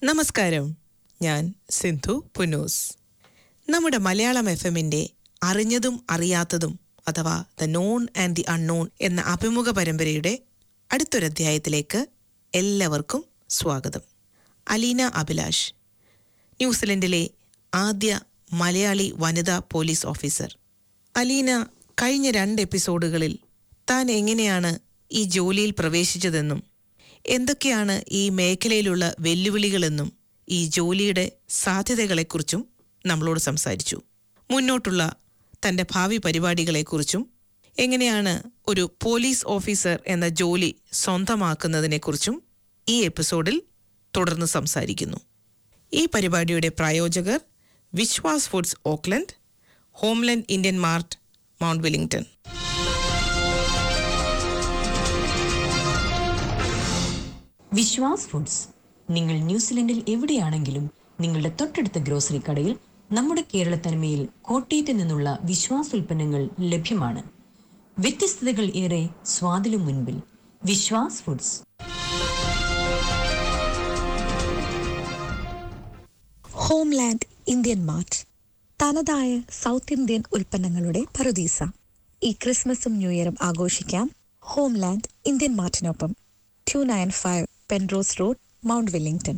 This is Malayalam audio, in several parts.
നമസ്കാരം ഞാൻ സിന്ധു പുനൂസ് നമ്മുടെ മലയാളം എഫ് എമ്മിൻ്റെ അറിഞ്ഞതും അറിയാത്തതും അഥവാ the known and the unknown എന്ന അഭിമുഖ പരമ്പരയുടെ അടുത്തൊരധ്യായത്തിലേക്ക് എല്ലാവർക്കും സ്വാഗതം അലീന അഭിലാഷ് ന്യൂസിലൻഡിലെ ആദ്യ മലയാളി വനിതാ പോലീസ് ഓഫീസർ അലീന കഴിഞ്ഞ രണ്ട് എപ്പിസോഡുകളിൽ താൻ എങ്ങനെയാണ് ഈ ജോലിയിൽ പ്രവേശിച്ചതെന്നും എന്തൊക്കെയാണ് ഈ മേഖലയിലുള്ള വെല്ലുവിളികളെന്നും ഈ ജോലിയുടെ സാധ്യതകളെക്കുറിച്ചും നമ്മളോട് സംസാരിച്ചു മുന്നോട്ടുള്ള തൻ്റെ ഭാവി പരിപാടികളെക്കുറിച്ചും എങ്ങനെയാണ് ഒരു പോലീസ് ഓഫീസർ എന്ന ജോലി സ്വന്തമാക്കുന്നതിനെക്കുറിച്ചും ഈ എപ്പിസോഡിൽ തുടർന്ന് സംസാരിക്കുന്നു ഈ പരിപാടിയുടെ പ്രായോജകർ Vishwas Foods Auckland Homeland Indian Mart Mount Wellington Vishwas Foods നിങ്ങൾ ന്യൂസിലൻഡിൽ എവിടെയാണെങ്കിലും നിങ്ങളുടെ തൊട്ടടുത്ത ഗ്രോസറി കടയിൽ നമ്മുടെ കേരള തനിമയിൽ കോട്ടയത്ത് നിന്നുള്ള വിശ്വാസ് ഉൽപ്പന്നങ്ങൾ ലഭ്യമാണ് വ്യത്യസ്തതകൾ ഏറെ സ്വാദിലും മുൻപിൽ Vishwas Foods Homeland Indian Mart തനതായ സൗത്ത് ഇന്ത്യൻ ഉൽപ്പന്നങ്ങളുടെ പറുദീസ ഈ ക്രിസ്മസും ന്യൂ ഇയറും ആഘോഷിക്കാം ഹോംലാൻഡ് ഇന്ത്യൻ മാർട്ടിനൊപ്പം two nine five Penrose Road Mount Wellington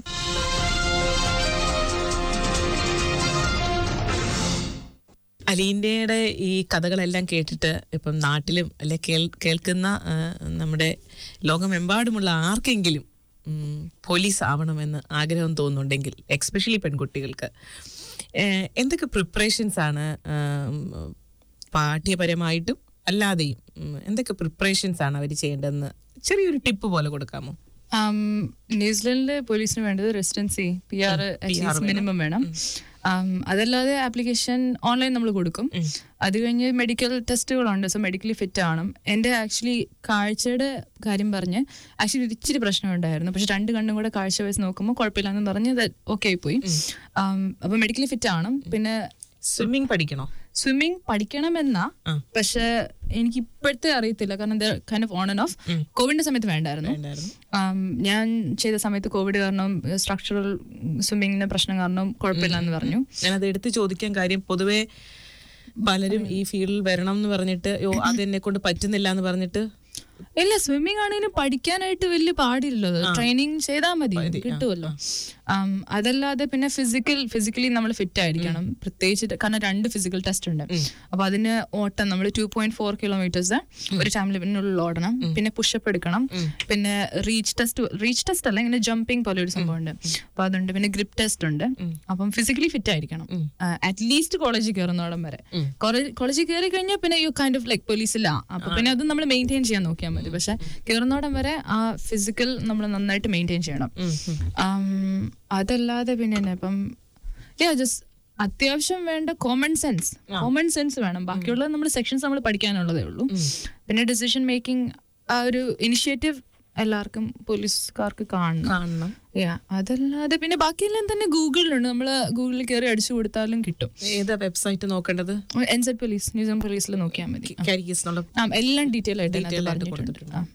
അലീനയുടെ ഈ കഥകളെല്ലാം കേട്ടിട്ട് ഇപ്പം നാട്ടിലും അല്ലെ കേൾ കേൾക്കുന്ന ആ, നമ്മുടെ ലോകമെമ്പാടുമുള്ള ആർക്കെങ്കിലും ഉം, പോലീസ് ആവണമെന്ന് ആഗ്രഹം തോന്നുന്നുണ്ടെങ്കിൽ എക്സ്പെഷ്യലി പെൺകുട്ടികൾക്ക് ഏഹ്, എന്തൊക്കെ പ്രിപ്പറേഷൻസ് ആണ് ആം, പാഠ്യപരമായിട്ടും അല്ലാതെയും ഉം, എന്തൊക്കെ പ്രിപ്പറേഷൻസ് ആണ് അവർ ചെയ്യേണ്ടതെന്ന് ചെറിയൊരു ടിപ്പ് പോലെ കൊടുക്കാമോ ആം, ന്യൂസിലൻഡിലെ പോലീസിന് വേണ്ടത് residency P R at least minimum വേണം ആം, അതല്ലാതെ ആപ്ലിക്കേഷൻ ഓൺലൈൻ നമ്മൾ കൊടുക്കും അത് കഴിഞ്ഞ് മെഡിക്കൽ ടെസ്റ്റുകളുണ്ട് സോ മെഡിക്കലി ഫിറ്റ് ആണ് എൻ്റെ ആക്ച്വലി കാഴ്ചയുടെ കാര്യം പറഞ്ഞ് ആക്ച്വലി ഒരു ഇച്ചിരി പ്രശ്നമുണ്ടായിരുന്നു പക്ഷെ രണ്ട് കണ്ണും കൂടെ കാഴ്ച വെച്ച് നോക്കുമ്പോൾ കുഴപ്പമില്ലെന്ന് പറഞ്ഞ് ഓക്കെ ആയി പോയി ആം, അപ്പൊ മെഡിക്കലി ഫിറ്റ് ആണ് പിന്നെ സ്വിമ്മിങ് പഠിക്കണോ സ്വിമ്മിങ് പഠിക്കണമെന്നാ ആ. പക്ഷെ എനിക്ക് ഇപ്പോഴത്തെ അറിയത്തില്ല കാരണം kind of on and off കോവിഡിന്റെ സമയത്ത് വേണ്ടായിരുന്നു വേണ്ടായിരുന്നു. ആം, ഞാൻ ചെയ്ത സമയത്ത് കോവിഡ് കാരണം സ്ട്രക്ചറൽ സ്വിമ്മിങ്ങിന്റെ പ്രശ്നം കാരണം കുഴപ്പമില്ല എന്ന് പറഞ്ഞു ഞാനത് എടുത്ത് ചോദിക്കാൻ കാര്യം പൊതുവെ പലരും ഈ ഫീൽഡിൽ വരണം എന്ന് പറഞ്ഞിട്ട് യോ അതെന്നെ കൊണ്ട് പറ്റുന്നില്ല എന്ന് പറഞ്ഞിട്ട് ഇല്ല സ്വിമ്മിങ് ആണെങ്കിലും പഠിക്കാനായിട്ട് വലിയ പാടില്ലല്ലോ ട്രെയിനിങ് ചെയ്താൽ മതി കിട്ടുമല്ലോ ആം, അതല്ലാതെ പിന്നെ ഫിസിക്കൽ ഫിസിക്കലി നമ്മൾ ഫിറ്റ് ആയിരിക്കണം പ്രത്യേകിച്ച് കാരണം രണ്ട് ഫിസിക്കൽ ടെസ്റ്റ് ഉണ്ട് അപ്പൊ അതിന് ഓട്ടം നമ്മൾ ടു പോയിന്റ് ഫോർ കിലോമീറ്റേഴ്സ് ഒരു ടൈം ലിമിറ്റിനുള്ളിൽ ഓടണം പിന്നെ പുഷപ്പ് എടുക്കണം പിന്നെ റീച്ച് ടെസ്റ്റ് റീച്ച് ടെസ്റ്റ് അല്ല ഇങ്ങനെ ജമ്പിങ് പോലെ ഒരു സംഭവം ഉണ്ട് അപ്പൊ അതുണ്ട് പിന്നെ ഗ്രിപ്പ് ടെസ്റ്റ് ഉണ്ട് അപ്പം ഫിസിക്കലി ഫിറ്റ് ആയിരിക്കണം അറ്റ്ലീസ്റ്റ് കോളേജിൽ കയറുന്നോടം വരെ കോളേജിൽ കയറി കഴിഞ്ഞാൽ പിന്നെ യു കൈൻഡ് ഓഫ് ലൈക്ക് പോലീസില്ല അപ്പൊ പിന്നെ അത് നമ്മൾ മെയിൻറ്റെയിൻ ചെയ്യാൻ നോക്കിയാൽ മതി പക്ഷെ കയറുന്നോടം വരെ ആ ഫിസിക്കൽ നമ്മൾ നന്നായിട്ട് മെയിൻറ്റെയിൻ ചെയ്യണം ആം, അതല്ലാതെ പിന്നെ എന്നാ ഇപ്പം ജസ്റ്റ് അത്യാവശ്യം വേണ്ട കോമൺ സെൻസ് കോമൺ സെൻസ് വേണം ബാക്കിയുള്ളത് നമ്മൾ സെക്ഷൻസ് നമ്മൾ പഠിക്കാനുള്ളതേ ഉള്ളൂ പിന്നെ ഡിസിഷൻ മേക്കിംഗ് ആ ഒരു ഇനിഷ്യേറ്റീവ് എല്ലാവർക്കും പോലീസുകാർക്ക് കാണണം കാണണം Yeah, അതല്ലാതെ പിന്നെ ബാക്കിയെല്ലാം തന്നെ ഗൂഗിളിലുണ്ട് നമ്മൾ ഗൂഗിളിൽ കയറി അടിച്ചു കൊടുത്താലും കിട്ടും ഏതാ വെബ്സൈറ്റ് നോക്കേണ്ടത് എൻ സെഡ് പോലീസ് ന്യൂസിലൻ പോലീസിൽ നോക്കിയാൽ മതി കാരിക്കീസ് എന്നുള്ള ആ എല്ലാം ഡീറ്റെയിൽ ആയിട്ട് Detail അതിനകത്ത് ആയിട്ട് പറഞ്ഞിട്ടുണ്ട് കൊടുത്തിട്ടുണ്ട്. ആ.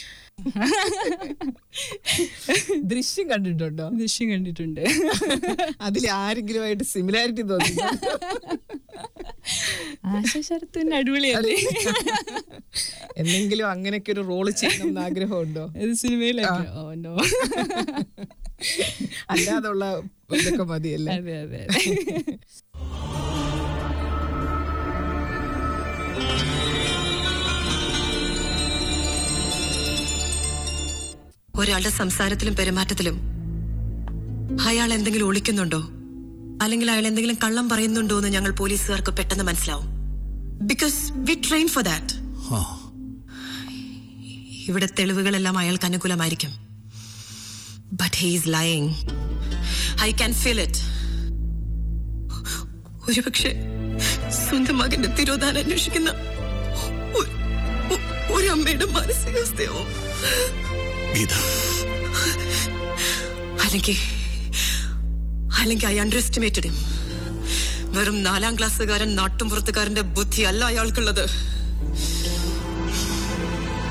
ദൃശ്യം കണ്ടിട്ടുണ്ടോ ദൃശ്യം കണ്ടിട്ടുണ്ട് അതിൽ ആരെങ്കിലുമായിട്ട് സിമിലാരിറ്റി തോന്നി ആശ ശരത്തിന്റെ അടിപൊളിയല്ലേ എന്തെങ്കിലും അങ്ങനെയൊക്കെ ഒരു റോള് ചെയ്യണമെന്ന് ആഗ്രഹമുണ്ടോ ഇത് സിനിമയിലൊക്കെ ഓ നോ അല്ലാതുള്ള ഇതൊക്കെ മതിയല്ലേ അതെ അതെ ഒരാളുടെ സംസാരത്തിലും പെരുമാറ്റത്തിലും അയാൾ എന്തെങ്കിലും ഒളിക്കുന്നുണ്ടോ അല്ലെങ്കിൽ അയാൾ എന്തെങ്കിലും കള്ളം പറയുന്നുണ്ടോ എന്ന് ഞങ്ങൾ പോലീസുകാർക്ക് പെട്ടെന്ന് മനസ്സിലാവും because we train for that ഇവിടെ തെളിവുകളെല്ലാം അയാൾക്ക് അനുകൂലമായിരിക്കും but he's lying I can feel it ഒരുപക്ഷെ സ്വന്തം മകന്റെ തിരോധാനം അന്വേഷിക്കുന്ന ഒ- ഒ- ഒരു അമ്മയുടെ മാനസികാവസ്ഥയോ ഗീത അല്ലെങ്കിൽ അല്ലെങ്കിൽ ഐ അണ്ടർ എസ്റ്റിമേറ്റഡ് വെറും നാലാം ക്ലാസ്സുകാരൻ നാട്ടുംപുറത്തുകാരന്റെ ബുദ്ധി അല്ല അയാൾക്കുള്ളത്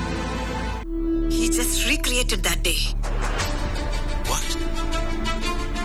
He just recreated that day. What?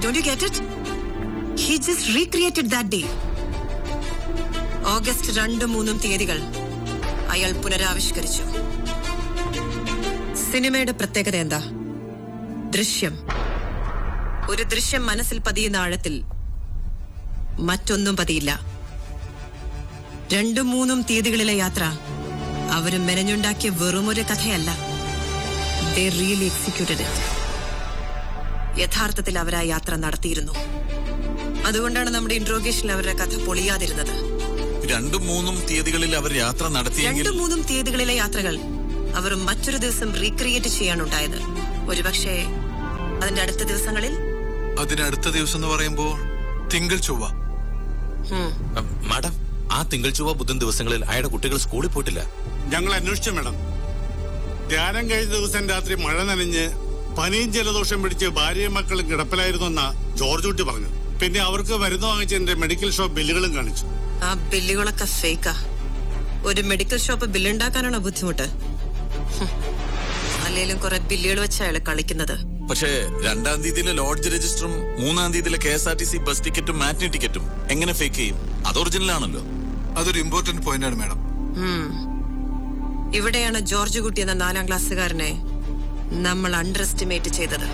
Don't you get it he just recreated that day August രണ്ടും മൂന്നും തീയതികൾ അയാൾ പുനരാവിഷ്കരിച്ചു സിനിമയുടെ പ്രത്യേകത എന്താ ദൃശ്യം ഒരു ദൃശ്യം മനസ്സിൽ പതിയുന്ന ആഴത്തിൽ മറ്റൊന്നും പതിയില്ല രണ്ടും മൂന്നും തീയതികളിലെ യാത്ര അവര് മെനഞ്ഞുണ്ടാക്കിയ വെറുമൊരു കഥയല്ല They really executed it. യഥാർത്ഥത്തിൽ അവർ ആ യാത്ര നടത്തിയിരുന്നു അതുകൊണ്ടാണ് നമ്മുടെ ഇൻട്രോഗേഷനിൽ അവരുടെ കഥ പൊളിയാതിരുന്നത് രണ്ടും മൂന്നും തീയതികളിൽ അവർ യാത്ര നടത്തിയെങ്കിൽ രണ്ടും മൂന്നും തീയതികളിലെ യാത്രകൾ അവർ മറ്റൊരു ദിവസം റീക്രിയേറ്റ് ചെയ്യാനുണ്ടായത് ഒരുപക്ഷെ അതിന്റെ അടുത്ത ദിവസങ്ങളിൽ അതിനടുത്ത ദിവസം എന്ന് പറയുമ്പോൾ തിങ്കൾ ചൊവ്വ ഉം, മാഡം ആ തിങ്കൾ ചൊവ്വ ബുധൻ ദിവസങ്ങളിൽ അയാളുടെ കുട്ടികൾ സ്കൂളിൽ പോയിട്ടില്ല ഞങ്ങൾ അന്വേഷിച്ചു മേഡം ധ്യാനം കഴിഞ്ഞ ദിവസം രാത്രി മഴ നനഞ്ഞ് പനിയും ജലദോഷം പിടിച്ച് ഭാര്യയും മക്കളും കിടപ്പിലായിരുന്നു എന്നാ ജോർജ് കുട്ടി പറഞ്ഞു പിന്നെ അവർക്ക് മരുന്ന് വാങ്ങിച്ചതിന്റെ മെഡിക്കൽ ഷോപ്പ് ബില്ലുകളും കാണിച്ചു ആ ബില്ലുകളൊക്കെ ഫേക്കാ ഒരു മെഡിക്കൽ ഷോപ്പ് ബില്ലുണ്ടാക്കാനാണോ ബുദ്ധിമുട്ട് ഹും. അല്ലേലും കുറെ ബില്ലുകൾ വെച്ച അയാൾ കളിക്കുന്നത് പക്ഷേ രണ്ടാം തീയതിയിലെ ലോഡ്ജ് രജിസ്റ്ററും മൂന്നാം തീയതിയിലെ K S R T C bus ടിക്കറ്റും മാറ്റിനി ടിക്കറ്റും എങ്ങനെ ഫേക്ക് ചെയ്യും അത് ഒറിജിനൽ ആണല്ലോ അതൊരു ഇമ്പോർട്ടന്റ് പോയിന്റ് ആണ് മാഡം ഉം. ഇവിടെയാണ് ജോർജ് കുട്ടി എന്ന നാലാം ക്ലാസ്സുകാരനെ നമ്മൾ അണ്ടർ എസ്റ്റിമേറ്റ് ചെയ്തത്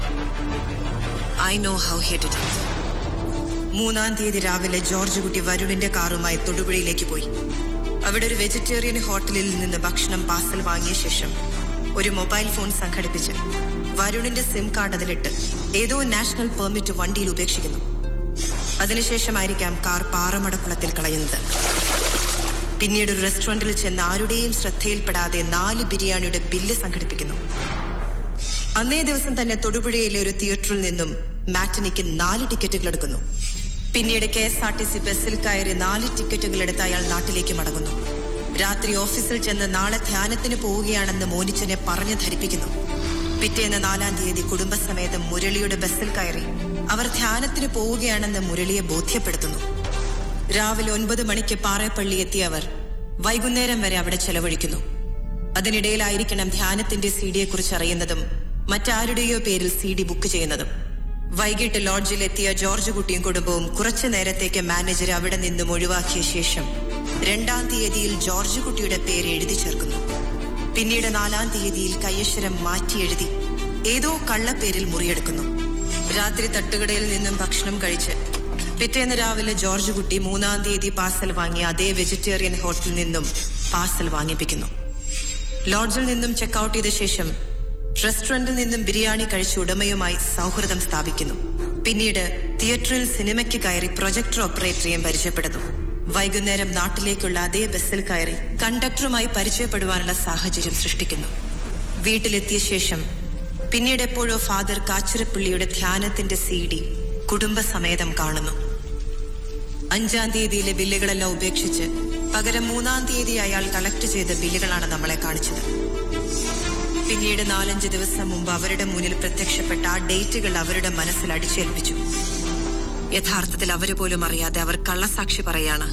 I know how he'd it മൂന്നാം തീയതി രാവിലെ ജോർജ് കുട്ടി വരുണിന്റെ കാറുമായി തൊടുപുഴയിലേക്ക് പോയി അവിടെ ഒരു വെജിറ്റേറിയൻ ഹോട്ടലിൽ നിന്ന് ഭക്ഷണം പാർസൽ വാങ്ങിയ ശേഷം ഒരു മൊബൈൽ ഫോൺ സംഘടിപ്പിച്ച് വരുണിന്റെ സിം കാർഡ് അതിലിട്ട് ഏതോ നാഷണൽ പെർമിറ്റ് വണ്ടിയിൽ ഉപേക്ഷിക്കുന്നു അതിനുശേഷമായിരിക്കാം കാർ പാറമടക്കുളത്തിൽ കളയുന്നത് പിന്നീട് ഒരു റെസ്റ്റോറന്റിൽ ചെന്ന് ആരുടെയും ശ്രദ്ധയിൽപ്പെടാതെ നാല് ബിരിയാണിയുടെ ബില്ല് സംഘടിപ്പിക്കുന്നു അന്നേ ദിവസം തന്നെ തൊടുപുഴയിലെ ഒരു തിയേറ്ററിൽ നിന്നും മാറ്റിനിക്ക് നാല് ടിക്കറ്റുകൾ എടുക്കുന്നു പിന്നീട് K S R T C ബസ്സിൽ കയറി നാല് ടിക്കറ്റുകൾ എടുത്ത് അയാൾ നാട്ടിലേക്ക് മടങ്ങുന്നു രാത്രി ഓഫീസിൽ ചെന്ന് നാളെ ധ്യാനത്തിന് പോവുകയാണെന്ന് മോനിച്ചനെ പറഞ്ഞു ധരിപ്പിക്കുന്നു പിറ്റേന്ന് നാലാം തീയതി കുടുംബസമേതം മുരളിയുടെ ബസ്സിൽ കയറി അവർ ധ്യാനത്തിന് പോവുകയാണെന്ന് മുരളിയെ ബോധ്യപ്പെടുത്തുന്നു രാവിലെ ഒൻപത് മണിക്ക് പാറേപ്പള്ളി എത്തിയ അവർ വൈകുന്നേരം വരെ അവിടെ ചെലവഴിക്കുന്നു അതിനിടയിലായിരിക്കണം ധ്യാനത്തിന്റെ സി ഡിയെ കുറിച്ച് അറിയുന്നതും മറ്റാരുടെയോ പേരിൽ സി ഡി ബുക്ക് ചെയ്യുന്നതും വൈകിട്ട് ലോഡ്ജിൽ എത്തിയ ജോർജ് കുട്ടിയും കുടുംബവും കുറച്ചു നേരത്തേക്ക് മാനേജർ അവിടെ നിന്നും ഒഴിവാക്കിയ ശേഷം രണ്ടാം തീയതിയിൽ ജോർജ് കുട്ടിയുടെ പേര് എഴുതി ചേർക്കുന്നു പിന്നീട് നാലാം തീയതിയിൽ കയ്യക്ഷരം മാറ്റി എഴുതി ഏതോ കള്ളപ്പേരിൽ മുറിയെടുക്കുന്നു രാത്രി തട്ടുകടയിൽ നിന്നും ഭക്ഷണം കഴിച്ച് പിറ്റേന്ന് രാവിലെ ജോർജ് കുട്ടി മൂന്നാം തീയതി പാർസൽ വാങ്ങിയ അതേ വെജിറ്റേറിയൻ ഹോട്ടലിൽ നിന്നും പാർസൽ വാങ്ങിപ്പിക്കുന്നു ലോഡ്ജിൽ നിന്നും ചെക്കൗട്ട് ചെയ്ത ശേഷം റെസ്റ്റോറന്റിൽ നിന്നും ബിരിയാണി കഴിച്ച ഉടമയുമായി സൗഹൃദം സ്ഥാപിക്കുന്നു പിന്നീട് തിയേറ്ററിൽ സിനിമയ്ക്ക് കയറി പ്രൊജക്ടർ ഓപ്പറേറ്ററെയും പരിചയപ്പെടുന്നു വൈകുന്നേരം നാട്ടിലേക്കുള്ള അതേ ബസ്സിൽ കയറി കണ്ടക്ടറുമായി പരിചയപ്പെടുവാനുള്ള സാഹചര്യം സൃഷ്ടിക്കുന്നു വീട്ടിലെത്തിയ ശേഷം പിന്നീട് എപ്പോഴോ ഫാദർ കാച്ചിറപ്പള്ളിയുടെ ധ്യാനത്തിന്റെ സി ഡി കുടുംബസമേതം കാണുന്നു അഞ്ചാം തീയതിയിലെ ബില്ലുകളെല്ലാം ഉപേക്ഷിച്ച് പകരം മൂന്നാം തീയതി അയാൾ കളക്ട് ചെയ്ത ബില്ലുകളാണ് നമ്മളെ കാണിച്ചത് പിന്നീട് നാലഞ്ച് ദിവസം മുമ്പ് അവരുടെ മുന്നിൽ പ്രത്യക്ഷപ്പെട്ട ആ ഡേറ്റുകൾ അവരുടെ മനസ്സിൽ അടിച്ചേൽപ്പിച്ചു യഥാർത്ഥത്തിൽ അവര് പോലും അറിയാതെ അവർ കള്ളസാക്ഷി പറയാണ്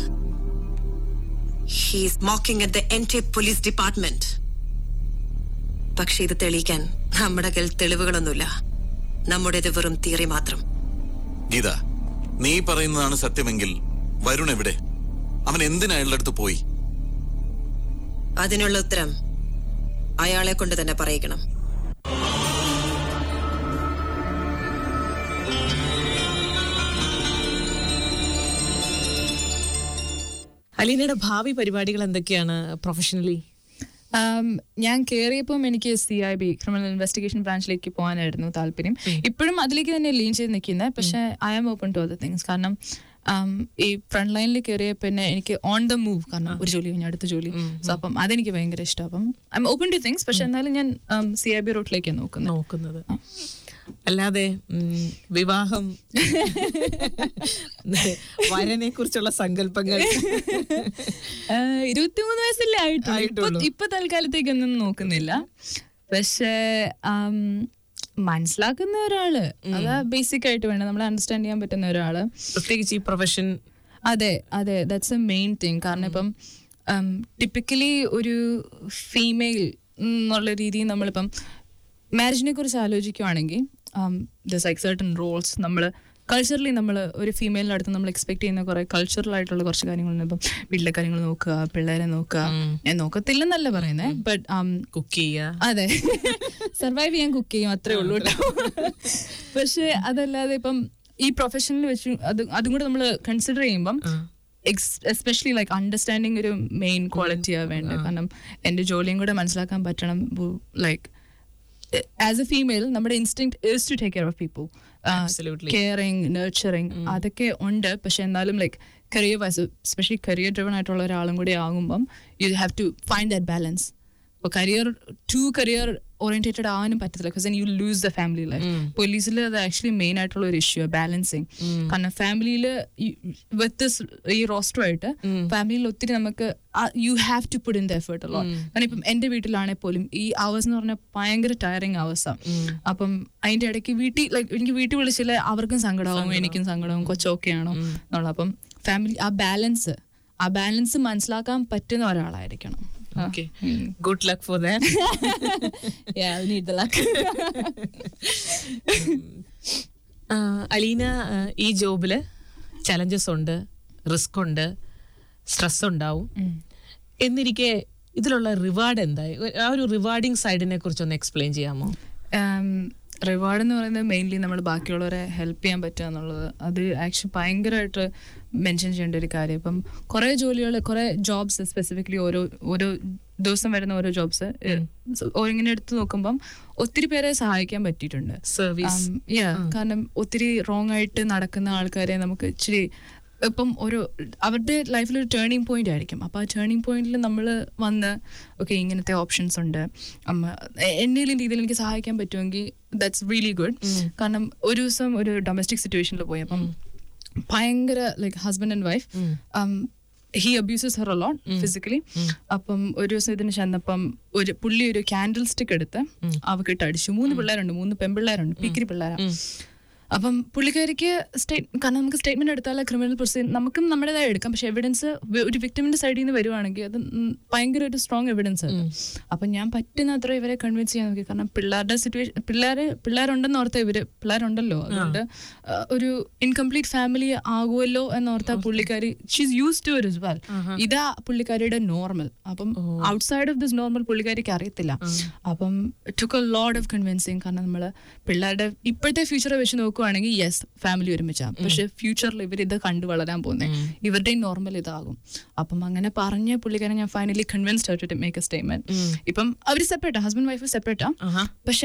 ഹീസ് മോക്കിംഗ് അറ്റ് ദ എൻറെ പോലീസ് ഡിപ്പാർട്ട്മെന്റ് പക്ഷെ ഇത് തെളിയിക്കാൻ നമ്മുടെ കയ്യിൽ തെളിവുകളൊന്നുമില്ല നമ്മുടേത് വെറും തിയറി മാത്രം ഗീത നീ പറയുന്നതാണ് സത്യമെങ്കിൽ വരുൺ എവിടെ അവൻ എന്തിനാ അയാളുടെ അടുത്ത് പോയി അതിനുള്ള ഉത്തരം അയാളെ കൊണ്ട് തന്നെ പറയിക്കണം അലീനയുടെ ഭാവി പരിപാടികൾ എന്തൊക്കെയാണ് പ്രൊഫഷണലി Um, ഞാൻ കയറിയപ്പം എനിക്ക് C I B criminal investigation ബ്രാഞ്ചിലേക്ക് പോകാനായിരുന്നു താല്പര്യം ഇപ്പോഴും അതിലേക്ക് തന്നെ ലീൻ ചെയ്ത് നിൽക്കുന്നത് പക്ഷെ I am open to other things കാരണം um, ഈ ഫ്രണ്ട് ലൈനിൽ കയറിയ പിന്നെ എനിക്ക് ഓൺ ദ മൂവ് കാരണം ഒരു ജോലി കഴിഞ്ഞ അടുത്ത ജോലി സോ അപ്പം അതെനിക്ക് ഭയങ്കര ഇഷ്ടം അപ്പം I'm open to things പക്ഷെ എന്നാലും ഞാൻ സി ഐ ബി റൂട്ടിലേക്ക് നോക്കുന്നത് നോക്കുന്നത് അല്ലാതെ ഉം, വിവാഹം വരനെ കുറിച്ചുള്ള സങ്കല്പങ്ങൾ ഇരുപത്തിമൂന്ന് വയസ്സല്ലേ ആയിട്ടുള്ളൂ ഇപ്പൊ ആയിട്ടുള്ളൂ. ഇപ്പൊ തൽക്കാലത്തേക്കൊന്നും നോക്കുന്നില്ല പക്ഷേ ആം, മനസ്സിലാക്കുന്ന ഒരാള് അതാ ബേസിക് ആയിട്ട് വേണം നമ്മളെ അണ്ടർസ്റ്റാൻഡ് ചെയ്യാൻ പറ്റുന്ന ഒരാള് പ്രത്യേകിച്ച് ഈ പ്രൊഫഷൻ അതെ അതെ ദാറ്റ്സ് എ മെയിൻ തിങ് കാരണം ഇപ്പം ടിപ്പിക്കലി ഒരു ഫീമെയിൽ എന്നുള്ള രീതിയിൽ നമ്മളിപ്പം മാരേജിനെ കുറിച്ച് ആലോചിക്കുവാണെങ്കിൽ ദിസ് ലൈക്ക് സർട്ടൺ റോൾസ് നമ്മൾ കൾച്ചറലി നമ്മൾ ഒരു ഫീമെയിലിൻ്റെ അടുത്ത് നമ്മൾ എക്സ്പെക്ട് ചെയ്യുന്ന കുറെ കൾച്ചറൽ ആയിട്ടുള്ള കുറച്ച് കാര്യങ്ങളുണ്ട് ഇപ്പം വീട്ടിലെ കാര്യങ്ങൾ നോക്കുക പിള്ളേരെ നോക്കുക ഞാൻ നോക്കത്തില്ലെന്നല്ല പറയുന്നത് ബട്ട് കുക്ക് ചെയ്യുക അതെ സർവൈവ് ചെയ്യാൻ കുക്ക് ചെയ്യും അത്രേ ഉള്ളൂ കേട്ടോ പക്ഷെ അതല്ലാതെ ഇപ്പം ഈ പ്രൊഫഷനിൽ വെച്ച് അത് അതും കൂടെ നമ്മൾ കൺസിഡർ ചെയ്യുമ്പം എസ്പെഷ്യലി ലൈക്ക് അണ്ടർസ്റ്റാൻഡിങ് ഒരു മെയിൻ ക്വാളിറ്റിയാണ് വേണ്ടത് കാരണം എൻ്റെ ജോലിയും കൂടെ മനസ്സിലാക്കാൻ പറ്റണം ലൈക്ക് ആസ് എ ഫീമെയിൽ നമ്മുടെ instinct is to take care of people Absolutely. Caring nurturing അതൊക്കെ ഉണ്ട് പക്ഷെ എന്നാലും like career wise specially career driven ആയിട്ടുള്ള ഒരാളും കൂടി ആകുമ്പം you have to find that balance ഇപ്പോൾ കരിയർ ടു കരിയർ ഓറിയന്റേറ്റഡ് ആവാനും പറ്റത്തില്ല because you lose the family life പോലീസിൽ അത് ആക്ച്വലി മെയിൻ ആയിട്ടുള്ള ഒരു ഇഷ്യൂ ബാലൻസിങ് കാരണം ഫാമിലിയിൽ വിത്ത് ഈ റോസ്റ്ററുമായിട്ട് ഫാമിലിയിൽ ഒത്തിരി നമുക്ക് you have to put in the effort അല്ലോ കാരണം ഇപ്പം എൻ്റെ വീട്ടിലാണെങ്കിൽ പോലും ഈ അവേഴ്സ് എന്ന് പറഞ്ഞാൽ ഭയങ്കര ടയറിങ് അവേഴ്സാണ് അപ്പം അതിന്റെ ഇടയ്ക്ക് വീട്ടിൽ ലൈക്ക് എനിക്ക് വീട്ടിൽ വിളിച്ചില്ല അവർക്കും സങ്കടമാവും എനിക്കും സങ്കടമാവും കൊച്ചോക്കെയാണോ എന്നുള്ളത് അപ്പം ഫാമിലി ആ ബാലൻസ് ആ ബാലൻസ് മനസ്സിലാക്കാൻ പറ്റുന്ന ഒരാളായിരിക്കണം okay good luck for that Yeah, I need the luck. Aleena ആ, ഈ ജോബില് ചലഞ്ചസ് ഉണ്ട് റിസ്ക് ഉണ്ട് സ്ട്രെസ് ഉണ്ടാവും എന്നിരിക്കെ ഇതിലുള്ള റിവാർഡ് എന്തായി ആ ഒരു റിവാർഡിങ് സൈഡിനെ കുറിച്ച് ഒന്ന് എക്സ്പ്ലെയിൻ ചെയ്യാമോ റിവാർഡ് എന്ന് പറയുന്നത് മെയിൻലി നമ്മൾ ബാക്കിയുള്ളവരെ ഹെൽപ്പ് ചെയ്യാൻ പറ്റുക എന്നുള്ളത് അത് ആക്ച്വലി ഭയങ്കരമായിട്ട് മെൻഷൻ ചെയ്യേണ്ട ഒരു കാര്യം ഇപ്പം കുറേ ജോലികൾ കുറേ ജോബ്സ് സ്പെസിഫിക്കലി ഓരോ ഓരോ ദിവസം വരുന്ന ഓരോ ജോബ്സ് ഇങ്ങനെ എടുത്ത് നോക്കുമ്പം ഒത്തിരി പേരെ സഹായിക്കാൻ പറ്റിയിട്ടുണ്ട് സർവീസ് Um, yeah, കാരണം ഒത്തിരി റോങ് ആയിട്ട് നടക്കുന്ന ആൾക്കാരെ നമുക്ക് ഇച്ചിരി ഇപ്പം ഒരു അവരുടെ ലൈഫിൽ ഒരു ടേണിംഗ് പോയിന്റ് ആയിരിക്കും അപ്പോൾ ആ ടേണിംഗ് പോയിന്റിൽ നമ്മൾ വന്ന് ഓക്കെ ഇങ്ങനത്തെ ഓപ്ഷൻസ് ഉണ്ട് അമ്മ എന്തെങ്കിലും രീതിയിൽ എനിക്ക് സഹായിക്കാൻ പറ്റുമെങ്കിൽ ദാറ്റ്സ് റിയലി ഗുഡ് കാരണം ഒരു ദിവസം ഒരു ഡൊമസ്റ്റിക് സിറ്റുവേഷനിൽ പോയി അപ്പം ഭയങ്കര like husband and wife he abuses her alone physically അപ്പം ഒരു ദിവസം ഇതിന് ചെന്നപ്പം ഒരു പുള്ളി ഒരു ക്യാൻഡിൽ സ്റ്റിക്ക് എടുത്ത് അവക്കിട്ട് അടിച്ചു മൂന്ന് പിള്ളേരുണ്ട് മൂന്ന് പെൺപിള്ളേരുണ്ട് പിക്കിരി പിള്ളേരാണ് അപ്പം പുള്ളിക്കാരിക്ക് സ്റ്റേറ്റ് കാരണം നമുക്ക് സ്റ്റേറ്റ്മെന്റ് എടുത്താൽ ക്രിമിനൽ പ്രൊസീജിയർ നമുക്കും നമ്മുടേതായി എടുക്കാം പക്ഷെ എവിഡൻസ് ഒരു വിക്ടിമിന്റെ സൈഡിൽ നിന്ന് വരുവാണെങ്കിൽ അത് ഉം ഭയങ്കര ഒരു സ്ട്രോങ് എവിഡൻസ് ആണ് അപ്പം ഞാൻ പറ്റുന്ന അത്ര ഇവരെ കൺവിൻസ് ചെയ്യാൻ നോക്കി കാരണം പിള്ളേരുടെ സിറ്റുവേഷൻ പിള്ളേര് പിള്ളേരുണ്ടെന്ന് ഓർത്ത ഇവര് പിള്ളേരുണ്ടല്ലോ അതുകൊണ്ട് ആ, ഒരു ഇൻകംപ്ലീറ്റ് ഫാമിലി ആകുമല്ലോ എന്നോർത്ത പുള്ളിക്കാരി she's use to is well ഇതാ പുള്ളിക്കാരിയുടെ നോർമൽ അപ്പം ഔട്ട്സൈഡ് ഓഫ് ദിസ് നോർമൽ പുള്ളിക്കാരിക്ക് അറിയത്തില്ല അപ്പം took a load of convincing കാരണം നമ്മൾ പിള്ളേരുടെ ഇപ്പോഴത്തെ ഫ്യൂച്ചറെ വെച്ച് നോക്കുവാണെങ്കിൽ യെസ് ഫാമിലി ഒരുമിച്ചാണ് പക്ഷെ ഫ്യൂച്ചറിൽ ഇവർ ഇത് കണ്ടു വളരാൻ പോകുന്നത് ഇവരുടെയും നോർമൽ ഇതാകും അപ്പം അങ്ങനെ പറഞ്ഞ പുള്ളിക്കാരൻ ഞാൻ finally convinced to make a statement ഇപ്പം അവർ സെപ്പറേറ്റാ ഹസ്ബൻഡ് വൈഫ് സെപ്പറേറ്റാ പക്ഷെ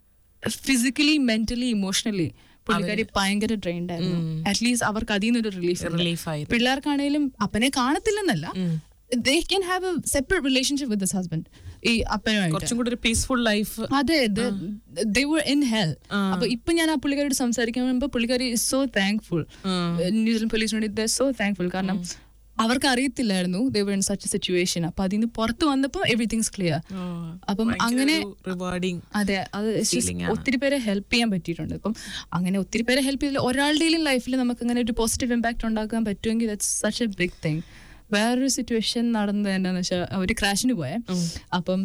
ഫിസിക്കലി മെന്റലി ഇമോഷണലി പുള്ളിക്കാരി ഭയങ്കര ഡ്രെയിൻഡ് ആയിരുന്നു അറ്റ്ലീസ്റ്റ് അവർക്ക് അതിൽ നിന്നൊരു റിലീഫ് Relief ആയിരുന്നു. പിള്ളേർക്കാണേലും അപ്പനെ കാണത്തില്ലെന്നല്ല they can have a separate relationship with this husband ഈ അപ്പനുമായിട്ട് കുറച്ചും കൂടി ഒരു പീസ്ഫുൾ ലൈഫ് അതെ ദേ വർ ഇൻ ഹെൽ അപ്പൊ ഇപ്പൊ ഞാൻ ആ പുള്ളിക്കാരോട് സംസാരിക്കാൻ വരുമ്പോ പുള്ളിക്കാരി സോ താങ്ക്ഫുൾ ന്യൂസിലൻഡ് പോലീസിനോട് ഇത് സോ താങ്ക്ഫുൾ കാരണം അവർക്ക് അറിയത്തില്ലായിരുന്നു they were in such situation അപ്പൊ അതിന് പുറത്ത് വന്നപ്പോ എവറിഥിങ്സ് ക്ലിയർ അപ്പം അങ്ങനെ റിവാർഡിങ് അതെ അത് it's just Feeling ആണ്. ഒത്തിരി പേരെ ഹെൽപ്പ് ചെയ്യാൻ പറ്റിയിട്ടുണ്ട് അപ്പം അങ്ങനെ ഒത്തിരി പേരെ ഹെൽപ്പ് ചെയ്തില്ല ഒരാളുടെയും ലൈഫിൽ നമുക്ക് അങ്ങനെ ഒരു പോസിറ്റീവ് ഇമ്പാക്ട് ഉണ്ടാക്കാൻ പറ്റുമെങ്കിൽ that's such a big thing വേറൊരു സിറ്റുവേഷൻ നടന്നത് എന്താന്ന് വെച്ചാൽ ഒരു ക്രാഷിന് പോയെ അപ്പം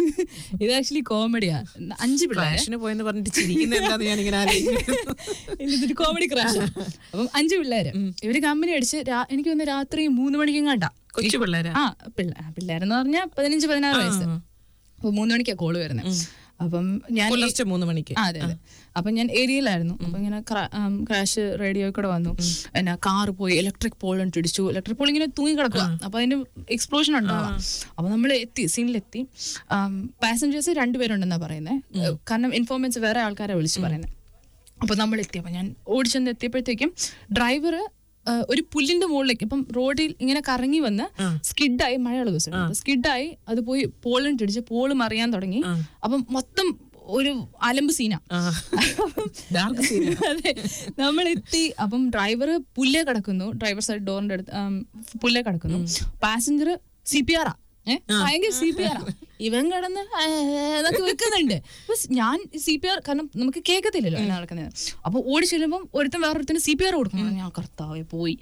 ഇത് ആക്ച്വലി കോമഡിയാ അഞ്ച് പിള്ളേരെ ഫ്ലാഷിന് പോയെന്ന് പറഞ്ഞിട്ട് ചിരിക്കുന്ന എന്താന്ന് ഞാൻ ഇങ്ങനെ ഇല്ല, ഇതൊരു കോമഡി ക്രാഷ് അപ്പം അഞ്ച് പിള്ളേര് ഇവര് കമ്പനി അടിച്ച് രാ- എനിക്ക് തോന്നുന്നു രാത്രി മൂന്ന് മണിക്കും കണ്ട കൊച്ചു പിള്ളേരാ ആ പിള്ളേ പിള്ളേരെന്ന് പറഞ്ഞാൽ പതിനഞ്ച് പതിനാറ് വയസ്സ് അപ്പൊ മൂന്ന് മണിക്കാ കോള് വരുന്നത് അപ്പം ഞാൻ പുലർച്ചെ മൂന്ന് മണിക്ക് ആ, അതെ അതെ അപ്പൊ ഞാൻ ഏരിയയിലായിരുന്നു അപ്പൊ ഇങ്ങനെ ക്രാഷ് റേഡിയോ കൂടെ വന്നു എന്നാ കാറ് പോയി ഇലക്ട്രിക് പോൾ ഇടിച്ചു ഇലക്ട്രിക് പോൾ ഇങ്ങനെ തൂങ്ങി കിടക്കുക അപ്പൊ അതിന്റെ എക്സ്പ്ലോഷൻ ഉണ്ടാവാം അപ്പൊ നമ്മൾ എത്തി സീനിലെത്തി പാസഞ്ചേഴ്സ് രണ്ടുപേരുണ്ടെന്നാ പറയുന്നത് കാരണം ഇൻഫോർമൻസ് വേറെ ആൾക്കാരെ വിളിച്ച് പറയുന്നത് അപ്പൊ നമ്മൾ എത്തി അപ്പൊ ഞാൻ ഓടിച്ചെന്ന് എത്തിയപ്പോഴത്തേക്കും ഡ്രൈവർ ഒരു പുല്ലിന്റെ മുകളിലേക്ക് ഇപ്പം റോഡിൽ ഇങ്ങനെ കറങ്ങി വന്ന് സ്കിഡായി മഴയുള്ള ദിവസം സ്കിഡായി അത് പോയി പോളിന് ഇടിച്ച് പോള് മറിയാൻ തുടങ്ങി അപ്പം മൊത്തം ഒരു അലമ്പ് സീന Dark scene. അതെ നമ്മൾ എത്തി അപ്പം ഡ്രൈവർ പുല്ലേ കിടക്കുന്നു ഡ്രൈവർ സൈഡ് ഡോറിന്റെ അടുത്ത് ആം, പുല്ലേ കിടക്കുന്നു പാസഞ്ചർ സി പി ആറാ ഏഹ് ഭയങ്കര സി പി ആർ ഇവൻ കിടന്ന് ആ, എന്നൊക്കെ വെക്കുന്നുണ്ട് അപ്പൊ ഞാൻ സി പി ആർ കാരണം നമുക്ക് കേൾക്കത്തില്ലല്ലോ അങ്ങനെ നടക്കുന്നത് അപ്പൊ ഓടി ചെല്ലുമ്പോൾ ഒരുത്തൻ വേറൊരുത്തിന് സി പി ആർ കൊടുക്കണം ഞാൻ കർത്താവെ പോയി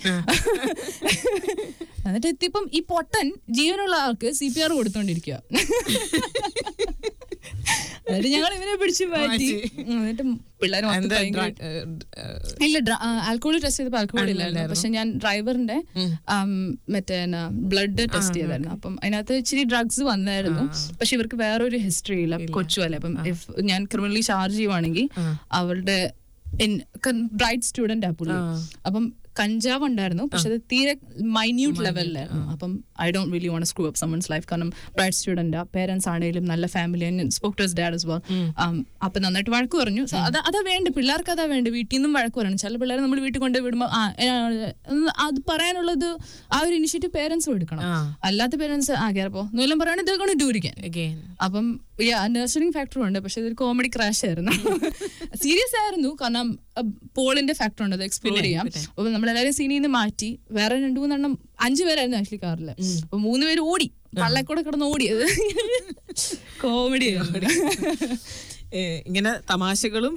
എന്നിട്ട് എത്തിയപ്പം ഈ പൊട്ടൻ ജീവനുള്ള ആൾക്ക് സി പി ആർ കൊടുത്തോണ്ടിരിക്കുക എന്നിട്ട് ഞങ്ങൾ ഇവനെ പിടിച്ച് മാറ്റി എന്നിട്ട് പിള്ളേർ എന്താ ഭയങ്കര ഡ്ര- ഏഹ്, ഏഹ്, ഇല്ല ആൽക്കോഹോൾ ടെസ്റ്റ് ചെയ്തപ്പോൾ ആൽക്കോഹോൾ ഇല്ലായിരുന്നു പക്ഷെ ഞാൻ ഡ്രൈവറിന്റെ ആം, മറ്റേ ബ്ലഡ് ടെസ്റ്റ് ചെയ്തായിരുന്നു അപ്പം അതിനകത്ത് ഇച്ചിരി ഡ്രഗ്സ് വന്നായിരുന്നു പക്ഷെ ഇവർക്ക് വേറൊരു ഹിസ്റ്ററി ഇല്ല കൊച്ചു അല്ലേ അപ്പം if ഞാൻ ക്രിമിനലി ചാർജ് ചെയ്യുവാണെങ്കിൽ അവളുടെ ബ്രൈറ്റ് സ്റ്റുഡന്റ് ആ പുള്ളി അപ്പം കഞ്ചാവ് ഉണ്ടായിരുന്നു പക്ഷെ അത് തീരെ മൈന്യൂട്ട് ലെവലിലായിരുന്നു അപ്പം I don't really want screw up someone's life കാരണം ബ്രൈറ്റ് സ്റ്റുഡന്റ് പേരൻസ് ആണെങ്കിലും നല്ല family spoke to dad as well അപ്പൊ നന്നായിട്ട് വഴക്ക് പറഞ്ഞു So അത് അതാ വേണ്ട പിള്ളേർക്ക് അതാ വേണ്ട വീട്ടിൽ നിന്നും വഴക്ക് പറയണം ചില പിള്ളേരെ നമ്മൾ വീട്ടിൽ കൊണ്ട് വിടുമ്പോൾ ആ ഏ, എന്ന് അത് പറയാനുള്ളത് ആ ഒരു ഇനിഷ്യേറ്റീവ് പേരൻസും എടുക്കണം അല്ലാത്ത പേരൻസ് ആ കയറപ്പോ എന്നെല്ലാം പറയുകയാണെങ്കിൽ ഇതൊക്കെ ഡൂരിക്കാൻ again. അപ്പം നഴ്സറിംഗ് ഫാക്ടറും ഉണ്ട് പക്ഷെ ഇതൊരു കോമഡി ക്രാഷ് ആയിരുന്നു സീരിയസ് ആയിരുന്നു കാരണം അഹ്, പോളിന്റെ ഫാക്ടർ ഉണ്ട് അത് എക്സ്പ്ലോർ ചെയ്യാം അപ്പൊ നമ്മളെല്ലാരും സീനിൽ നിന്ന് മാറ്റി വേറെ രണ്ടു മൂന്നെണ്ണം അഞ്ചു പേരായിരുന്നു ആക്ച്വലി കാറില് അപ്പൊ മൂന്ന് പേര് ഓടി പള്ളക്കൂടെ കിടന്ന് ഓടിയത് കോമഡി ഏഹ്, ഇങ്ങനെ തമാശകളും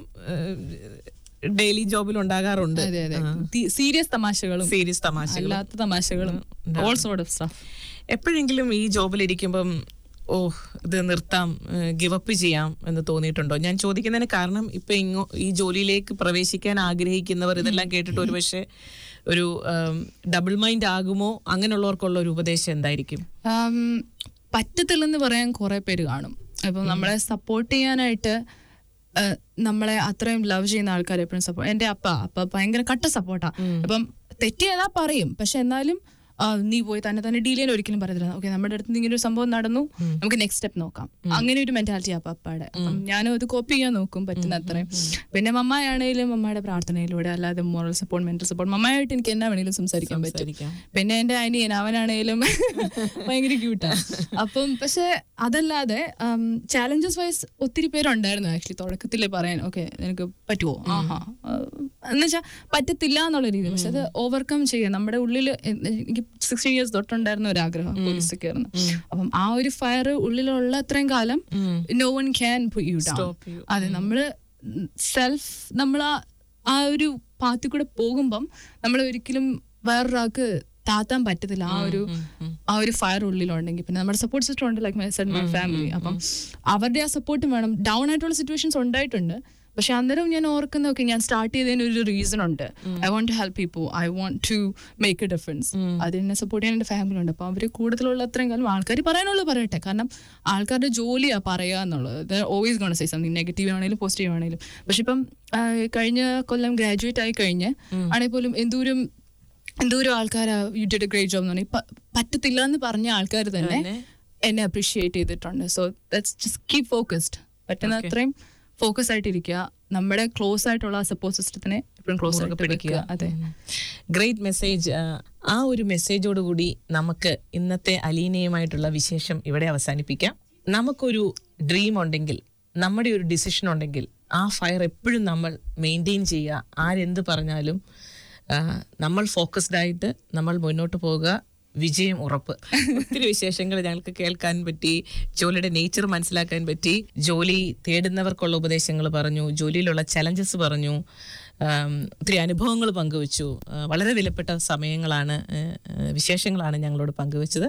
ഡെയിലി ജോബിൽ ഉണ്ടാകാറുണ്ട് അതെ അതെ സീരിയസ് തമാശകളും സീരിയസ് തമാശകളും അല്ലാത്ത തമാശകളും ഓൾ സോർട്ട് ഓഫ് സ്റ്റഫ് എപ്പോഴെങ്കിലും ഈ ജോബിലിരിക്കുമ്പം ഓ ഇത് നിർത്താം ഗിവപ്പ് ചെയ്യാം എന്ന് തോന്നിയിട്ടുണ്ടോ ഞാൻ ചോദിക്കുന്നതിന് കാരണം ഇപ്പൊ ഇങ്ങോ ഈ ജോലിയിലേക്ക് പ്രവേശിക്കാൻ ആഗ്രഹിക്കുന്നവർ ഇതെല്ലാം കേട്ടിട്ട് ഒരുപക്ഷെ ഒരു ഡബിൾ മൈൻഡ് ആകുമോ അങ്ങനെയുള്ളവർക്കുള്ള ഒരു ഉപദേശം എന്തായിരിക്കും ആം, പറ്റത്തില്ലെന്ന് പറയാൻ കുറെ പേര് കാണും അപ്പം നമ്മളെ സപ്പോർട്ട് ചെയ്യാനായിട്ട് ആ, നമ്മളെ അത്രയും ലവ് ചെയ്യുന്ന ആൾക്കാർ എപ്പോഴും സപ്പോർട്ട് എന്റെ അപ്പ അപ്പ ഭയങ്കര കട്ട സപ്പോർട്ടാ അപ്പം തെറ്റ് ചെയ്താൽ പറയും പക്ഷെ എന്നാലും ആ, നീ പോയി തന്നെ തന്നെ ഡീൽ ചെയ്യാൻ ഒരിക്കലും പറയത്തില്ല ഓക്കെ നമ്മുടെ അടുത്ത് നിന്ന് ഇങ്ങനെ ഒരു സംഭവം നടന്നു നമുക്ക് നെക്സ്റ്റ് സ്റ്റെപ്പ് നോക്കാം അങ്ങനെ ഒരു മെന്റാലിറ്റി അപ്പ അപ്പാടെ അപ്പം ഞാനും അത് കോപ്പി ചെയ്യാൻ നോക്കും പറ്റുന്ന അത്രയും പിന്നെ മമ്മയാണേലും മമ്മയുടെ പ്രാർത്ഥനയിലൂടെ അല്ലാതെ മോറൽ സപ്പോർട്ട് മെന്റൽ സപ്പോർട്ട് മമ്മയായിട്ട് എനിക്ക് എന്നാ വേണേലും സംസാരിക്കാൻ പറ്റും സംസാരിക്കാം. പിന്നെ എന്റെ അനിയൻ അവനാണേലും ഭയങ്കര ക്യൂട്ടാണ് അപ്പം പക്ഷെ അതല്ലാതെ ചാലഞ്ചസ് വൈസ് ഒത്തിരി പേരുണ്ടായിരുന്നു ആക്ച്വലി തുടക്കത്തിൽ പറയാൻ ഓക്കെ നിനക്ക് പറ്റുമോ ആഹാ എന്നുവെച്ചാൽ പറ്റത്തില്ല എന്നുള്ള രീതി പക്ഷെ അത് ഓവർകം ചെയ്യാൻ നമ്മുടെ ഉള്ളിൽ എനിക്ക് സിക്സ്റ്റീൻ ഇയേഴ്സ് തൊട്ടുണ്ടായിരുന്ന ഒരു ആഗ്രഹം പോലീസ് കയറുന്നു അപ്പം ആ ഒരു ഫയർ ഉള്ളിലുള്ള അത്രയും കാലം no one can you down അതെ നമ്മള് സെൽഫ് നമ്മൾ ആ ഒരു പാത്തിൽ കൂടെ പോകുമ്പം നമ്മൾ ഒരിക്കലും വേറൊരാൾക്ക് താത്താൻ പറ്റത്തില്ല ആ ഒരു ആ ഒരു ഫയർ ഉള്ളിലുണ്ടെങ്കിൽ പിന്നെ നമ്മുടെ സപ്പോർട്ട് സിസ്റ്റം ഉണ്ട് like my said my family അപ്പം അവരുടെ ആ സപ്പോർട്ടും വേണം ഡൗൺ ആയിട്ടുള്ള സിറ്റുവേഷൻസ് ഉണ്ടായിട്ടുണ്ട് പക്ഷെ അന്നേരം ഞാൻ ഓർക്കുന്ന ഓക്കെ ഞാൻ സ്റ്റാർട്ട് ചെയ്തതിന് ഒരു റീസൺ ഉണ്ട് I want to help people I want to make a difference അതിനെ സപ്പോർട്ട് ചെയ്യാൻ എൻ്റെ ഫാമിലി ഉണ്ട് അപ്പോൾ അവർ കൂടുതലുള്ള അത്രയും കാലം ആൾക്കാർ പറയാനുള്ളത് പറയട്ടെ കാരണം ആൾക്കാരുടെ ജോലിയാ പറയുക എന്നുള്ളത് always gonna say something negative ആണെങ്കിലും പോസിറ്റീവ് ആണെങ്കിലും പക്ഷെ ഇപ്പം ആ, കഴിഞ്ഞ കൊല്ലം ഗ്രാജുവേറ്റ് ആയി കഴിഞ്ഞ് ആണെങ്കിൽ പോലും എന്തോരം എന്തോരം ആൾക്കാരാ you did a great job എന്ന് പറഞ്ഞാൽ പറ്റത്തില്ല എന്ന് പറഞ്ഞ ആൾക്കാർ തന്നെ എന്നെ അപ്രീഷിയേറ്റ് ചെയ്തിട്ടുണ്ട് so that's just keep focused പറ്റുന്ന അത്രയും ഫോക്കസ് ആയിട്ടിരിക്കുക നമ്മുടെ ക്ലോസ് ആയിട്ടുള്ള സപ്പോർട്ട് സിസ്റ്റത്തിനെ എപ്പോഴും ക്ലോസ് ആയിട്ട് പിടിക്കുക അതെ ഗ്രേറ്റ് മെസ്സേജ് ആ ഒരു മെസ്സേജോട് കൂടി നമുക്ക് ഇന്നത്തെ അലീനയുമായിട്ടുള്ള വിശേഷം ഇവിടെ അവസാനിപ്പിക്കാം നമുക്കൊരു ഡ്രീം ഉണ്ടെങ്കിൽ നമ്മുടെ ഒരു ഡിസിഷൻ ഉണ്ടെങ്കിൽ ആ ഫയർ എപ്പോഴും നമ്മൾ മെയിൻറ്റെയിൻ ചെയ്യുക ആരെന്ത് പറഞ്ഞാലും ആ, നമ്മൾ ഫോക്കസ്ഡ് ആയിട്ട് നമ്മൾ മുന്നോട്ട് പോവുക വിജയം ഉറപ്പ് ഒത്തിരി വിശേഷങ്ങൾ ഞങ്ങൾക്ക് കേൾക്കാൻ പറ്റി ജോലിയുടെ നേച്ചർ മനസ്സിലാക്കാൻ പറ്റി ജോലി തേടുന്നവർക്കുള്ള ഉപദേശങ്ങൾ പറഞ്ഞു ജോലിയിലുള്ള ചലഞ്ചസ് പറഞ്ഞു ആം, ഒത്തിരി അനുഭവങ്ങൾ പങ്കുവച്ചു ആ, വളരെ വിലപ്പെട്ട സമയങ്ങളാണ് ആ, ആ, വിശേഷങ്ങളാണ് ഞങ്ങളോട് പങ്കുവച്ചത്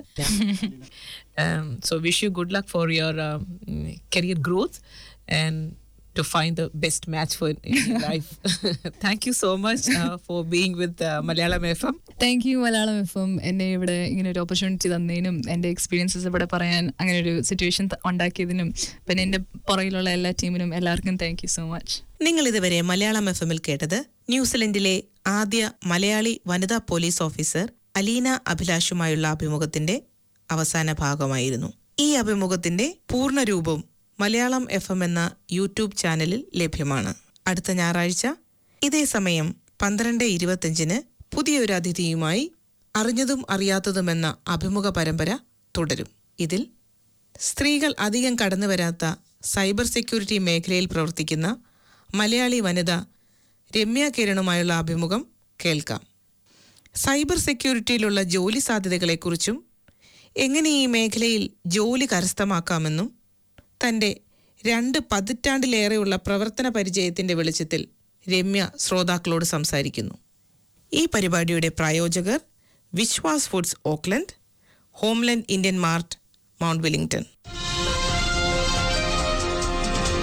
so wish you good luck for your career growth and to find the best match for in your life. Thank you so much uh, for being with uh, Malayalam FM. Thank you Malayalam F M എന്നെ ഇവിടെ ഇങ്ങനെ ഒരു ഓപ്പർച്യൂണിറ്റി തന്നതിനും എൻ്റെ എക്സ്പീരിയൻസസ് ഇവിടെ പറയാൻ അങ്ങനെ ഒരു സിറ്റുവേഷൻ ഉണ്ടാക്കിയതിനും പിന്നെ എൻ്റെ പുറകിലുള്ള എല്ലാ ടീമിനും എല്ലാവർക്കും താങ്ക് യു സോ മച്ച് നിങ്ങൾ ഇതുവരെ മലയാളം എഫ് എമ്മിൽ കേട്ടത് ന്യൂസിലൻഡിലെ ആദ്യ മലയാളി വനിതാ പോലീസ് ഓഫീസർ അലീന അഭിലാഷുമായുള്ള അഭിമുഖത്തിന്റെ അവസാന ഭാഗമായിരുന്നു ഈ അഭിമുഖത്തിന്റെ പൂർണ്ണരൂപം മലയാളം എഫ് എം എന്ന യൂട്യൂബ് ചാനലിൽ ലഭ്യമാണ് അടുത്ത ഞായറാഴ്ച ഇതേ സമയം പന്ത്രണ്ട് ഇരുപത്തിയഞ്ചിന് പുതിയൊരു അതിഥിയുമായി അറിഞ്ഞതും അറിയാത്തതുമെന്ന അഭിമുഖ പരമ്പര തുടരും ഇതിൽ സ്ത്രീകൾ അധികം കടന്നു വരാത്ത സൈബർ സെക്യൂരിറ്റി മേഖലയിൽ പ്രവർത്തിക്കുന്ന മലയാളി വനിത രമ്യ കിരണുമായുള്ള അഭിമുഖം കേൾക്കാം സൈബർ സെക്യൂരിറ്റിയിലുള്ള ജോലി സാധ്യതകളെക്കുറിച്ചും എങ്ങനെ ഈ മേഖലയിൽ ജോലി കരസ്ഥമാക്കാമെന്നും തൻ്റെ രണ്ട് പതിറ്റാണ്ടിലേറെയുള്ള പ്രവർത്തന പരിചയത്തിൻ്റെ വെളിച്ചത്തിൽ രമ്യ ശ്രോതാക്കളോട് സംസാരിക്കുന്നു ഈ പരിപാടിയുടെ പ്രായോജകർ Vishwas Foods Auckland Homeland Indian Mart Mount Wellington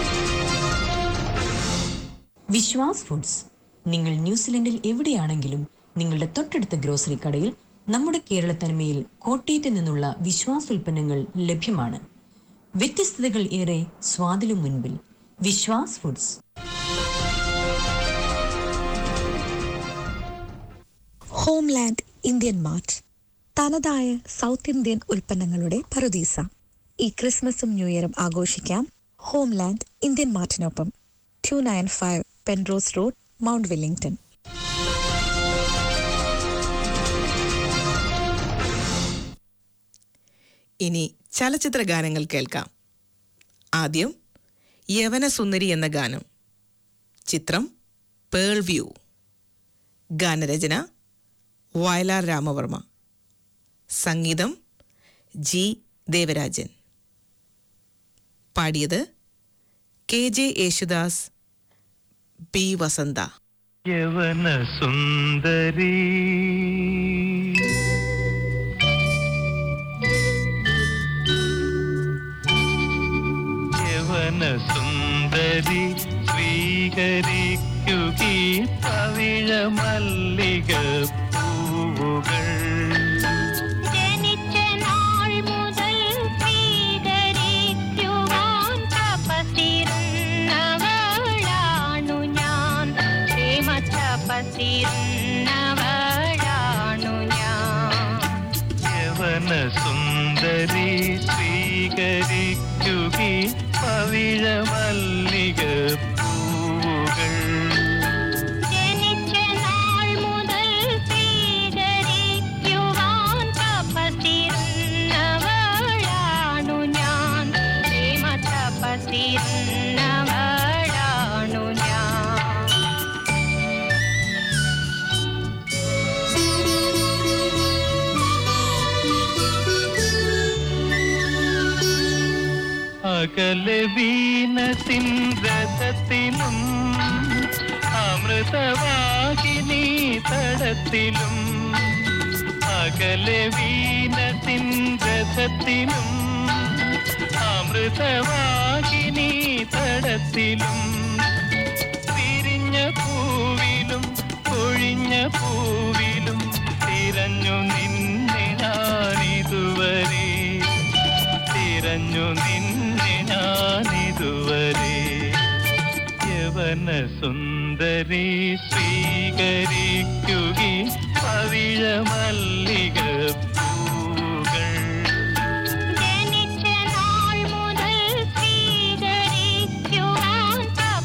Vishwas Foods നിങ്ങൾ ന്യൂസിലൻഡിൽ എവിടെയാണെങ്കിലും നിങ്ങളുടെ തൊട്ടടുത്ത ഗ്രോസറി കടയിൽ നമ്മുടെ കേരള തനിമയിൽ കോട്ടയത്ത് നിന്നുള്ള വിശ്വാസ് ഉൽപ്പന്നങ്ങൾ ലഭ്യമാണ് വ്യത്യസ്തതകൾ ഏറെ സ്വാദിലും മുൻപിൽ Vishwas Foods Homeland Indian Mart തനതായ സൗത്ത് ഇന്ത്യൻ ഉൽപ്പന്നങ്ങളുടെ പറുദീസ ഈ ക്രിസ്മസും ന്യൂ ഇയറും ആഘോഷിക്കാം ഹോംലാൻഡ് ഇന്ത്യൻ മാർട്ടിനൊപ്പം two nine five Penrose Road Mount Wellington ഇനി ചലച്ചിത്ര ഗാനങ്ങൾ കേൾക്കാം ആദ്യം യവനസുന്ദരി എന്ന ഗാനം ചിത്രം പേൾ വ്യൂ ഗാനരചന വയലാർ രാമവർമ്മ സംഗീതം ജി ദേവരാജൻ പാടിയത് K J Yesudas B Vasantha Yavana Sundari യവന സുന്ദരി സ്വീകരിക്കുകീ പവിഴ മല്ലിക പൂവുകൾ ജനിച്ച നാൾ മുതൽ സ്വീകരിക്കുവാൻ തപസിരുന്നവളാണു ഞാൻ പ്രേമ തപസിരുന്നവളാണു ഞാൻ യവന സുന്ദരി സ്വീകരിക്കുകീ പവിഴ മല്ലിക പൂവുകൾ ജനിച്ച നാൾ മുതൽ സ്വീകരിക്കുവാൻ തപസിരുന്നവളാണു ഞാൻ പ്രേമ തപസിരുന്നവളാണു ഞാൻ അകലെ വീണത്തിൻ രഥത്തിലും അമൃതവാഹിനി തടത്തിലും അകലെ വീണത്തിൻ രഥത്തിലും അമൃതവാഹിനി തടത്തിലും വിരിഞ്ഞ പൂവിലും കൊഴിഞ്ഞ പൂവിലും തിരഞ്ഞു നിന്നെ ഞാനിതുവരെ തിരഞ്ഞു നിന്നെ ഞാനിതുവരെ യവന സുന്ദരി സ്വീകരിക്കുകി പവിഴ മല്ലിക പൂകൾ ജനിച്ച നാൾ മുതൽ സ്വീകരിക്കുവാൻ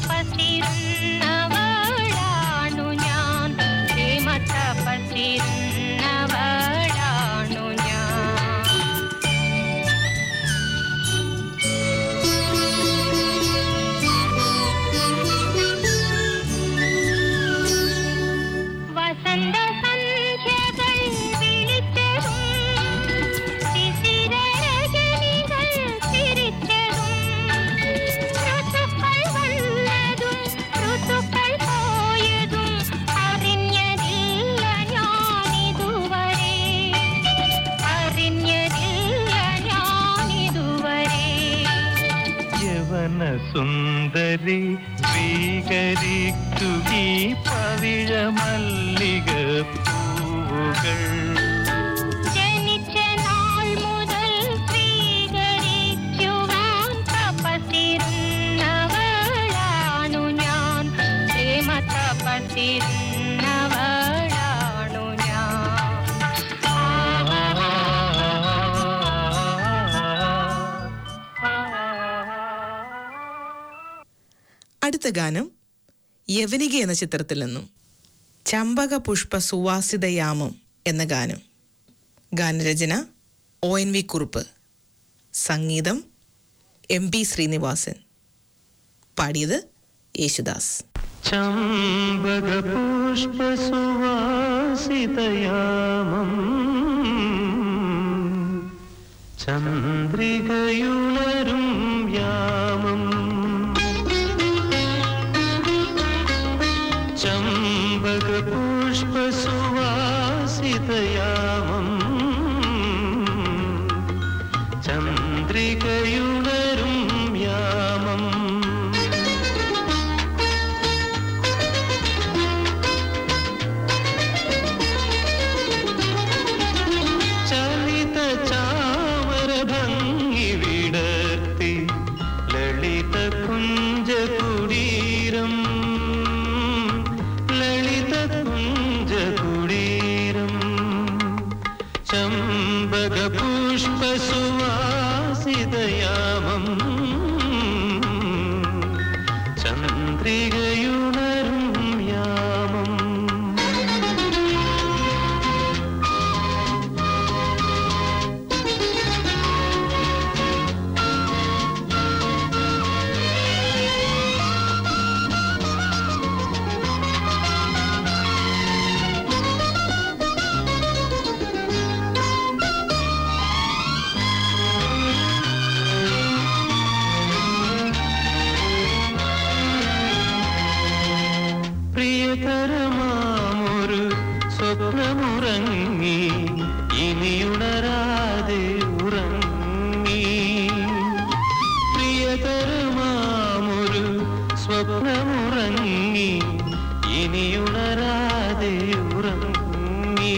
തപസിരുന്നവളാണു ഞാൻ പ്രേമ തപസിരുന്നവളാണു ഞാൻ വസന്ത സന്ധ്യകൾ വിളിച്ചതും ശിശിരരജനികൾ ചിരിച്ചതും ഋതുക്കൾ വന്നതും ഋതുക്കൾ പോയതും അറിഞ്ഞതില്ല ഞാനിതുവരെ അറിഞ്ഞതില്ല ഞാനിതുവരെ യവന സുന്ദരി സ്വീകരിക്കുകി പവിഴ മല്ലിക പൂവുകൾ ജനിച്ച നാൾ മുതൽ സ്വീകരിക്കുവാൻ തപസിരുന്നവളാണു ഞാൻ പ്രേമ തപസിരുന്നവളാണു ഞാൻ അടുത്ത ഗാനം യവനിക എന്ന ചിത്രത്തിൽ നിന്നും ചമ്പക പുഷ്പ സുവാസിതയാമം എന്ന ഗാനം ഗാനരചന ഒ എൻ വി കുറുപ്പ് സംഗീതം എം പി ശ്രീനിവാസൻ പാടിയത് യേശുദാസ് ചമ്പക പുഷ്പ സുവാസിതയാമം ചന്ദ്രികയുണരും യാമം ചമ്പക പുഷ്പ സുവാസിതയാമം ചന്ദ്രികയുണരും യാമം ചമ്പക പുഷ്പസുവാസിതയാമം ചന്ദ്രികയുണരും യാമം പ്രിയതരമാമൊരു സ്വപ്നമുറങ്ങി ഇനിയുണരാതെ ഉറങ്ങി പ്രിയതരമാമൊരു സ്വപ്നമുറങ്ങി ഇനിയുണരാതെ ഉറങ്ങി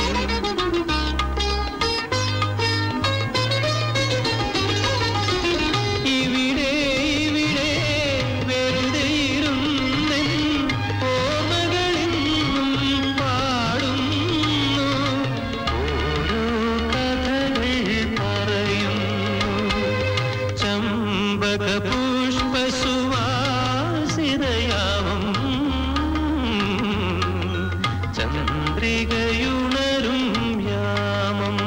ഇവിടെ ഇവിടെ വെറുതെ ഇരുന്നെൻ ഓർമ്മകളിന്നും പാടുന്നു ഓരോ കഥകൾ പറയുന്നു ചമ്പക പുഷ്പസുവാസിതയാമം ചന്ദ്രികയുണരും യാമം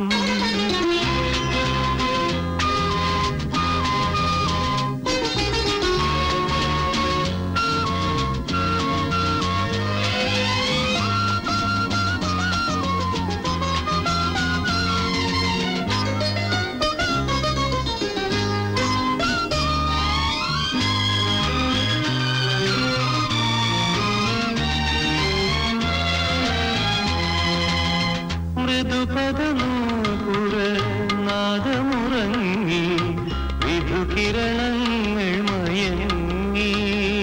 മൃദുപദനൂപുര നാദമുറങ്ങി വിധുകിരണങ്ങൾ മയങ്ങി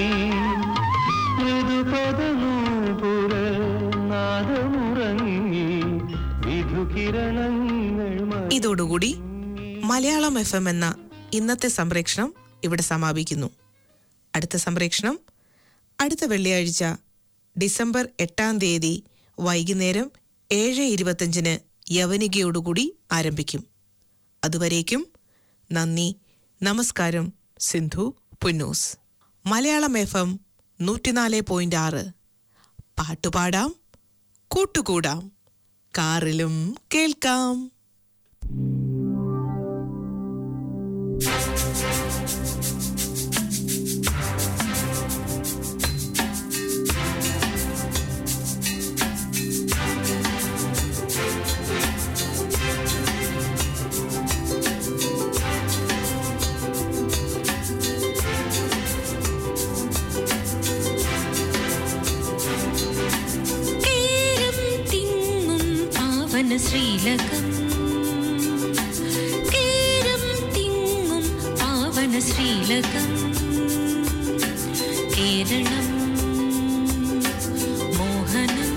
മൃദുപദനൂപുര നാദമുറങ്ങി വിധുകിരണങ്ങൾ മയങ്ങി ഇതോടുകൂടി മലയാളം എഫ് എം എന്ന ഇന്നത്തെ സംപ്രേക്ഷണം ഇവിടെ സമാപിക്കുന്നു അടുത്ത സംപ്രേക്ഷണം അടുത്ത വെള്ളിയാഴ്ച ഡിസംബർ എട്ടാം തീയതി വൈകുന്നേരം ഏഴ് ഇരുപത്തഞ്ചിന് യവനികയോടുകൂടി ആരംഭിക്കും അതുവരേക്കും നന്ദി നമസ്കാരം സിന്ധു പുന്നൂസ് മലയാളം എഫ് എം നൂറ്റിനാല് പോയിന്റ് ആറ് പാട്ടുപാടാം കൂട്ടുകൂടാം കാറിലും കേൾക്കാം കേരം തിങ്ങും പാവന ശ്രീലകം കേരം തിങ്ങും പാവന ശ്രീലകം കേരളം മോഹനം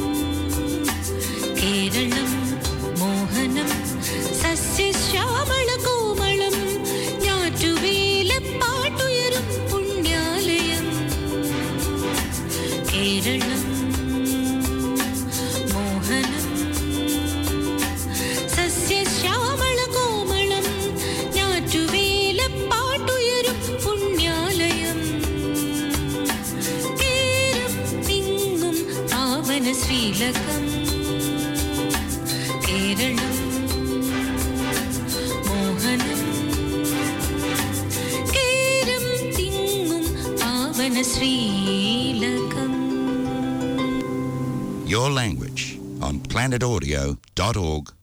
കേരളം മോഹനം സസ്യശ്യാമള കോമളം ഞാറ്റുവേല പാട്ടുയരും പുണ്യാലയം കേരളം മോഹനം സസ്യശ്യാമള കോമളം ഞാറ്റുവേല പാട്ടുയരും പുണ്യാലയം കേരം തിങ്ങും പാവന ശ്രീലകം കേരളം മോഹനം കേരം തിങ്ങും പാവന ശ്രീലകം Your language on planetaudio.org.au.